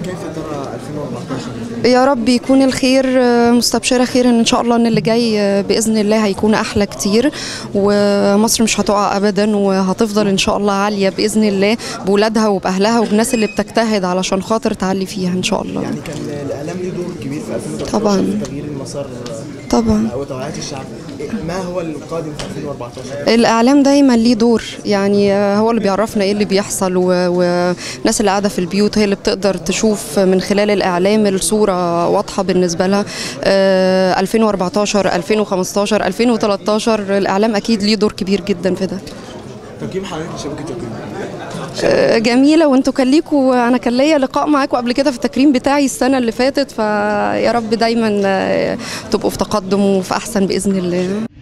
كيف ترى 2014 يا رب يكون الخير آه، مستبشرة خير ان شاء الله ان اللي جاي آه، باذن الله هيكون احلى كتير ومصر مش هتقع ابدا وهتفضل ان شاء الله عالية باذن الله بولادها وباهلها وبالناس اللي بتجتهد علشان خاطر تعلي فيها ان شاء الله يعني كان الاعلام ليه دور كبير في 2013 طبعاً. في تغيير المسار طبعا او توعيه الشعب ما هو القادم في 2014 الاعلام دايما ليه دور يعني آه، هو اللي بيعرفنا ايه اللي بيحصل و- والناس اللي قاعده في البيوت هي اللي بتقدر تشوف من خلال الاعلام الصوره واضحه بالنسبه لها آه، 2014 2015 2013 الاعلام اكيد ليه دور كبير جدا في ده تقييم حضرتك لشبكه تقييم آه، جميله وانتوا كان ليكوا انا كان ليا لقاء معاكم قبل كده في التكريم بتاعي السنه اللي فاتت فيا رب دايما آه، تبقوا في تقدم وفي احسن باذن الله